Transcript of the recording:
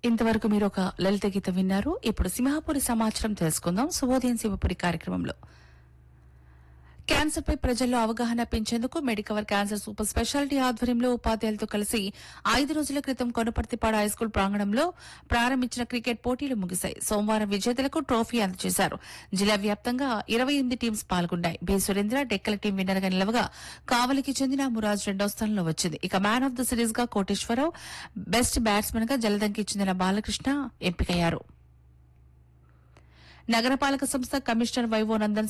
ఇంతవరకు మీరు ఒక లలిత గీతం విన్నారు ఇప్పుడు సింహాపురి సమాచారం తెలుసుకుందాం శుభోదయం శివపురి కార్యక్రమంలో క్యాన్సర్ పై ప్రజల్లో అవగాహన పెంచేందుకు మెడికవర్ క్యాన్సర్ సూపర్ స్పెషాలిటీ ఆధ్వర్యంలో ఉపాధ్యాయులతో కలిసి ఐదు రోజుల క్రితం కొనపర్తిపాడు హైస్కూల్ ప్రాంగణంలో ప్రారంభించిన క్రికెట్ పోటీలు ముగిశాయి సోమవారం విజేతలకు ట్రోఫీ అందజేశారు జిల్లా వ్యాప్తంగా ఇరవై ఎనిమిది టీమ్స్ పాల్గొన్నాయి బి సురేంద్ర డెక్కల టీం విన్నర్ గా నిలవగా కావలికి చెందిన మురాజ్ రెండో స్థానంలో వచ్చింది ఇక మ్యాన్ ఆఫ్ ద సిరీస్ గా కోటేశ్వరరావు బెస్ట్ బ్యాట్స్మెన్ గా జలదంకి చెందిన బాలకృష్ణ ఎంపికయ్యారు నగరపాలక సంస్థ కమిషనర్ వైవో నందన్